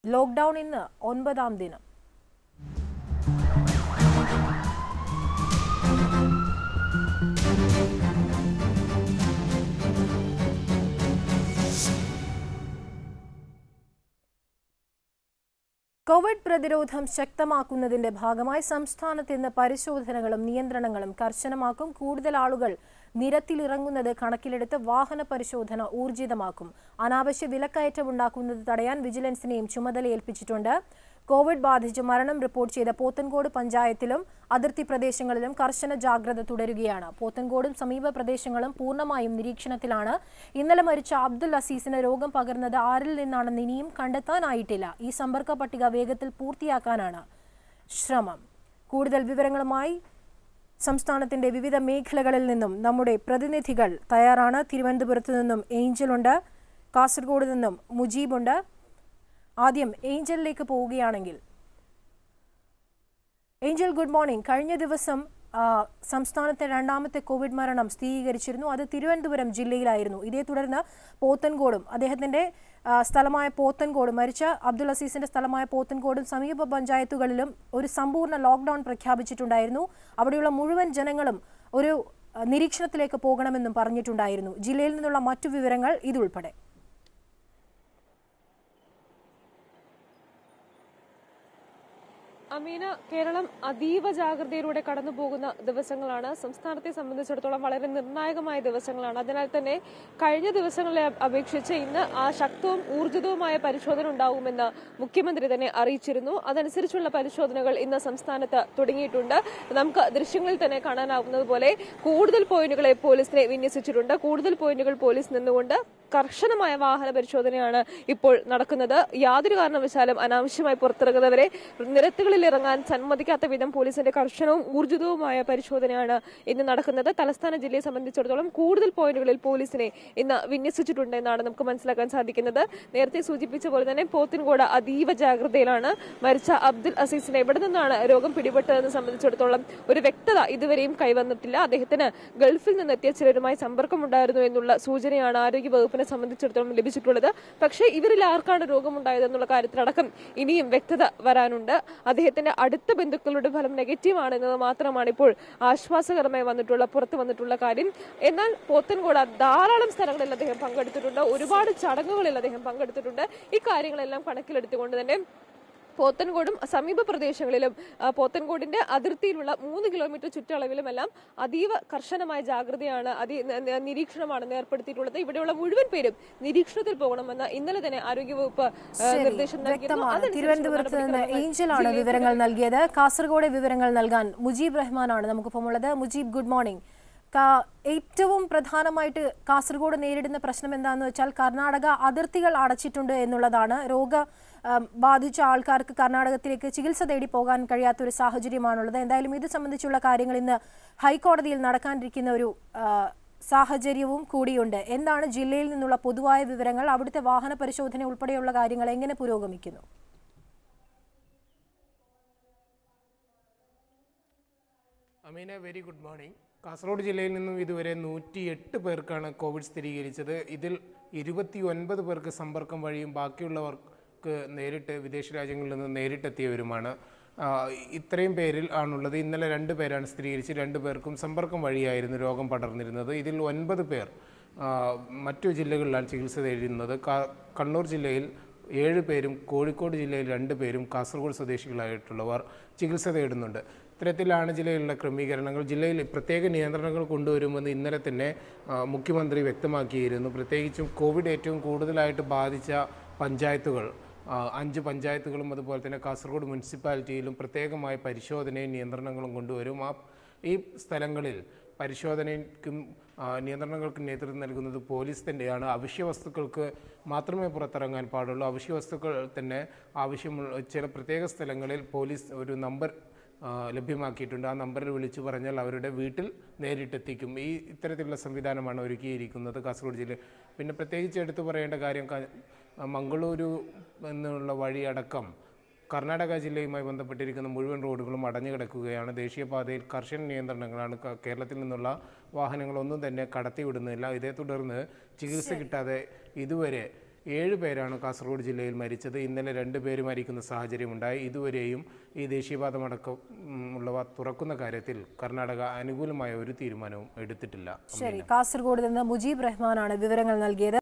lockdown ഇന്ന് ഒൻപതാം ദിനം കോവിഡ് പ്രതിരോധം ശക്തമാക്കുന്നതിന്റെ ഭാഗമായി സംസ്ഥാനത്ത് ഇന്ന് പരിശോധനകളും നിയന്ത്രണങ്ങളും കർശനമാക്കും കൂടുതൽ ആളുകൾ നിരത്തിലിറങ്ങുന്നത് കണക്കിലെടുത്ത് വാഹന പരിശോധന ഊർജിതമാക്കും അനാവശ്യ വിലക്കയറ്റം ഉണ്ടാക്കുന്നത് തടയാൻ വിജിലൻസിനെയും ചുമതലയേൽപ്പിച്ചിട്ടുണ്ട് കോവിഡ് ബാധിച്ച് മരണം റിപ്പോർട്ട് ചെയ്ത പോത്തൻകോട് പഞ്ചായത്തിലും അതിർത്തി പ്രദേശങ്ങളിലും കർശന ജാഗ്രത തുടരുകയാണ് പോത്തൻകോടും സമീപ പ്രദേശങ്ങളും പൂർണ്ണമായും നിരീക്ഷണത്തിലാണ് ഇന്നലെ മരിച്ച അബ്ദുൽ അസീസിന് രോഗം പകർന്നത് ആരിൽ നിന്നാണെന്ന് ഇനിയും കണ്ടെത്താനായിട്ടില്ല ഈ സമ്പർക്ക പട്ടിക വേഗത്തിൽ പൂർത്തിയാക്കാനാണ് ശ്രമം കൂടുതൽ വിവരങ്ങളുമായി സംസ്ഥാനത്തിന്റെ വിവിധ മേഖലകളിൽ നിന്നും നമ്മുടെ പ്രതിനിധികൾ തയ്യാറാണ് തിരുവനന്തപുരത്ത് നിന്നും ഏഞ്ചലുണ്ട് കാസർഗോഡ് നിന്നും മുജീബുണ്ട് ആദ്യം ഏഞ്ചലിലേക്ക് പോവുകയാണെങ്കിൽ ഏഞ്ചൽ ഗുഡ് മോർണിംഗ് കഴിഞ്ഞ ദിവസം ആ, സംസ്ഥാനത്തെ രണ്ടാമത്തെ കോവിഡ് മരണം സ്ഥിരീകരിച്ചിരുന്നു അത് തിരുവനന്തപുരം ജില്ലയിലായിരുന്നു ഇതേ തുടർന്ന് പോത്തൻകോടും അദ്ദേഹത്തിന്റെ ആ, സ്ഥലമായ പോത്തൻകോടും മരിച്ച അബ്ദുൾ അസീസിന്റെ സ്ഥലമായ പോത്തൻകോടും സമീപ പഞ്ചായത്തുകളിലും ഒരു സമ്പൂർണ്ണ ലോക്ക്ഡൌൺ പ്രഖ്യാപിച്ചിട്ടുണ്ടായിരുന്നു അവിടെയുള്ള മുഴുവൻ ജനങ്ങളും ഒരു ആ, നിരീക്ഷണത്തിലേക്ക് പോകണമെന്നും പറഞ്ഞിട്ടുണ്ടായിരുന്നു ജില്ലയിൽ നിന്നുള്ള മറ്റു വിവരങ്ങൾ ഇതുൾപ്പെടെ അമീന കേരളം അതീവ ജാഗ്രതയിലൂടെ കടന്നു പോകുന്ന ദിവസങ്ങളാണ് സംസ്ഥാനത്തെ സംബന്ധിച്ചിടത്തോളം വളരെ നിർണായകമായ ദിവസങ്ങളാണ് അതിനാൽ തന്നെ കഴിഞ്ഞ ദിവസങ്ങളെ അപ്- അപേക്ഷിച്ച് ഇന്ന് ആ ശക്തവും ഊർജിതവുമായ പരിശോധന ഉണ്ടാവുമെന്ന് മുഖ്യമന്ത്രി തന്നെ അറിയിച്ചിരുന്നു അതനുസരിച്ചുള്ള പരിശോധനകൾ ഇന്ന് സംസ്ഥാനത്ത് തുടങ്ങിയിട്ടുണ്ട് നമുക്ക് ദൃശ്യങ്ങളിൽ തന്നെ കാണാനാവുന്നത് പോലെ കൂടുതൽ പോയിന്റുകളെ പോലീസിനെ വിന്യസിച്ചിട്ടുണ്ട് കൂടുതൽ പോയിന്റുകൾ പോലീസ് നിന്നുകൊണ്ട് കർശനമായ വാഹന പരിശോധനയാണ് ഇപ്പോൾ നടക്കുന്നത് യാതൊരു കാരണവശാലും അനാവശ്യമായി പുറത്തിറങ്ങുന്നവരെ നിരത്തുകളിൽ ഇറങ്ങാൻ സമ്മതിക്കാത്ത വിധം പോലീസിന്റെ കർശനവും ഊർജിതവുമായ പരിശോധനയാണ് ഇന്ന് നടക്കുന്നത് തലസ്ഥാന ജില്ലയെ സംബന്ധിച്ചിടത്തോളം കൂടുതൽ പോയിന്റുകളിൽ പോലീസിനെ ഇന്ന് വിന്യസിച്ചിട്ടുണ്ട് എന്നാണ് നമുക്ക് മനസ്സിലാക്കാൻ സാധിക്കുന്നത് നേരത്തെ സൂചിപ്പിച്ച പോലെ തന്നെ പോത്തിൻകോട് അതീവ ജാഗ്രതയിലാണ് മരിച്ച അബ്ദുൽ അസീസിനെ എവിടെ നിന്നാണ് രോഗം പിടിപെട്ടതെന്ന് സംബന്ധിച്ചിടത്തോളം ഒരു വ്യക്തത ഇതുവരെയും കൈവന്നിട്ടില്ല അദ്ദേഹത്തിന് ഗൾഫിൽ നിന്നെത്തിയ ചിലരുമായി സമ്പർക്കമുണ്ടായിരുന്നു എന്നുള്ള സൂചനയാണ് ആരോഗ്യ വകുപ്പിനെ സംബന്ധിച്ചിടത്തോളം ലഭിച്ചിട്ടുള്ളത് പക്ഷേ ഇവരിൽ ആർക്കാണ് രോഗമുണ്ടായതെന്നുള്ള കാര്യത്തിലടക്കം ഇനിയും വ്യക്തത വരാനുണ്ട് അദ്ദേഹത്തിന്റെ അടുത്ത ബന്ധുക്കളുടെ ഫലം നെഗറ്റീവ് ആണെന്നത് മാത്രമാണ് ഇപ്പോൾ ആശ്വാസകരമായി വന്നിട്ടുള്ള പുറത്തു വന്നിട്ടുള്ള കാര്യം എന്നാൽ പോത്തൻകോട് ധാരാളം സ്ഥലങ്ങളിൽ അദ്ദേഹം പങ്കെടുത്തിട്ടുണ്ട് ഒരുപാട് ചടങ്ങുകളിൽ അദ്ദേഹം പങ്കെടുത്തിട്ടുണ്ട് ഈ കാര്യങ്ങളെല്ലാം കണക്കിലെടുത്തുകൊണ്ട് തന്നെ പോത്തൻകോടും സമീപ പ്രദേശങ്ങളിലും ആ, പോത്തൻകോടിന്റെ അതിർത്തിയിലുള്ള മൂന്ന് കിലോമീറ്റർ ചുറ്റളവിലുമെല്ലാം അതീവ കർശനമായ ജാഗ്രതയാണ് അതി ന- ന- നിരീക്ഷണമാണ് ഏർപ്പെടുത്തിയിട്ടുള്ളത് ഇവിടെയുള്ള മുഴുവൻ പേരും നിരീക്ഷണത്തിൽ പോകണമെന്ന് ഇന്നലെ തന്നെ ആരോഗ്യവകുപ്പ് ആ, ശരി, നിർദ്ദേശം നൽകിയിരുന്നു വ്യക്തമാണ് അതനുസരിച്ചുള്ള തിരുവനന്തപുരത്ത് നിന്ന് നടപടിക്രമങ്ങൾ ഏഞ്ചലാണ് ജില്ലയിൽ വിവരങ്ങൾ നൽകിയത് കാസർഗോഡ് വിവരങ്ങൾ നൽകാൻ മുജീബ് റഹ്മാനാണ് നമുക്കിപ്പം ഉള്ളത് മുജീബ് ഗുഡ് മോർണിംഗ് കാ- ഏറ്റവും പ്രധാനമായിട്ട് കാസർഗോഡ് നേരിടുന്ന പ്രശ്നം എന്താണെന്ന് വെച്ചാൽ കർണാടക അതിർത്തികൾ അടച്ചിട്ടുണ്ട് എന്നുള്ളതാണ് രോഗ ആ, ബാധിച്ച ആൾക്കാർക്ക് കർണാടകത്തിലേക്ക് ചികിത്സ തേടി പോകാൻ കഴിയാത്ത ഒരു സാഹചര്യമാണുള്ളത് എന്തായാലും ഇത് സംബന്ധിച്ചുള്ള കാര്യങ്ങൾ ഇന്ന് ഹൈക്കോടതിയിൽ നടക്കാനിരിക്കുന്ന ഒരു ആ, സാഹചര്യവും കൂടിയുണ്ട് എന്താണ് ജില്ലയിൽ നിന്നുള്ള പൊതുവായ വിവരങ്ങൾ അവിടുത്തെ വാഹന പരിശോധന ഉൾപ്പെടെയുള്ള കാര്യങ്ങൾ എങ്ങനെ പുരോഗമിക്കുന്നു Ameena very good morning Kasaragod ജില്ലയിൽ നിന്നും ഇതുവരെ നൂറ്റി എട്ട് പേർക്കാണ് കോവിഡ് സ്ഥിരീകരിച്ചത് ഇതിൽ ഇരുപത്തി ഒൻപത് പേർക്ക് സമ്പർക്കം വഴിയും ബാക്കിയുള്ളവർക്ക് നേരിട്ട് വിദേശ രാജ്യങ്ങളിൽ നിന്ന് നേരിട്ടെത്തിയവരുമാണ് ആ, ഇത്രയും പേരിൽ ആണുള്ളത് ഇന്നലെ രണ്ട് പേരാണ് സ്ഥിരീകരിച്ച് രണ്ട് പേർക്കും സമ്പർക്കം വഴിയായിരുന്നു രോഗം പടർന്നിരുന്നത് ഇതിൽ ഒൻപത് പേർ ആ, മറ്റു ജില്ലകളിലാണ് ചികിത്സ തേടുന്നത് ക- കണ്ണൂർ ജില്ലയിൽ ഏഴ് പേരും കോഴിക്കോട് ജില്ലയിൽ രണ്ട് പേരും കാസർഗോഡ് സ്വദേശികളായിട്ടുള്ളവർ ചികിത്സ തേടുന്നുണ്ട് ഇത്തരത്തിലാണ് ജില്ലയിലുള്ള ക്രമീകരണങ്ങൾ ജില്ലയിൽ പ്രത്യേക നിയന്ത്രണങ്ങൾ കൊണ്ടുവരുമെന്ന് ഇന്നലെ തന്നെ ആ, മുഖ്യമന്ത്രി വ്യക്തമാക്കിയിരുന്നു പ്രത്യേകിച്ചും കോവിഡ് ഏറ്റവും കൂടുതലായിട്ട് ബാധിച്ച പഞ്ചായത്തുകൾ ആ, അഞ്ച് പഞ്ചായത്തുകളും അതുപോലെ തന്നെ കാസർഗോഡ് മുനിസിപ്പാലിറ്റിയിലും പ്രത്യേകമായ പരിശോധനയും നിയന്ത്രണങ്ങളും കൊണ്ടുവരും ആ ഈ സ്ഥലങ്ങളിൽ പരിശോധനയ്ക്കും ആ, നിയന്ത്രണങ്ങൾക്കും നേതൃത്വം നൽകുന്നത് പോലീസ് തന്നെയാണ് അവശ്യ വസ്തുക്കൾക്ക് മാത്രമേ പുറത്തിറങ്ങാൻ പാടുള്ളൂ അവശ്യ വസ്തുക്കൾ തന്നെ ആവശ്യമുള്ള ചില പ്രത്യേക സ്ഥലങ്ങളിൽ പോലീസ് ഒരു നമ്പർ ആ, ലഭ്യമാക്കിയിട്ടുണ്ട് ആ നമ്പറിൽ വിളിച്ചു പറഞ്ഞാൽ അവരുടെ വീട്ടിൽ നേരിട്ടെത്തിക്കും ഈ ഇത്തരത്തിലുള്ള സംവിധാനമാണ് ഒരുക്കിയിരിക്കുന്നത് കാസർഗോഡ് ജില്ലയിൽ പിന്നെ പ്രത്യേകിച്ച് എടുത്തു പറയേണ്ട കാര്യം ക- മംഗളൂരു എന്നുള്ള വഴി അടക്കം കർണാടക ജില്ലയുമായി ബന്ധപ്പെട്ടിരിക്കുന്ന മുഴുവൻ റോഡുകളും അടഞ്ഞു കിടക്കുകയാണ് ദേശീയപാതയിൽ കർശന നിയന്ത്രണങ്ങളാണ് ക- കേരളത്തിൽ നിന്നുള്ള വാഹനങ്ങളൊന്നും തന്നെ കടത്തിവിടുന്നില്ല ഇതേ തുടർന്ന് ചികിത്സ കിട്ടാതെ ഇതുവരെ ഏഴ് പേരാണ് കാസർഗോഡ് ജില്ലയിൽ മരിച്ചത് ഇന്നലെ രണ്ട് പേര് മരിക്കുന്ന സാഹചര്യമുണ്ടായി ഇതുവരെയും ഈ ദേശീയപാതമടക്കം ഉം, ഉള്ളവ തുറക്കുന്ന കാര്യത്തിൽ കർണാടക അനുകൂലമായ ഒരു തീരുമാനവും എടുത്തിട്ടില്ല ശരി കാസർഗോഡ് നിന്ന് മുജീബ് റഹ്മാനാണ് വിവരങ്ങൾ നൽകിയത്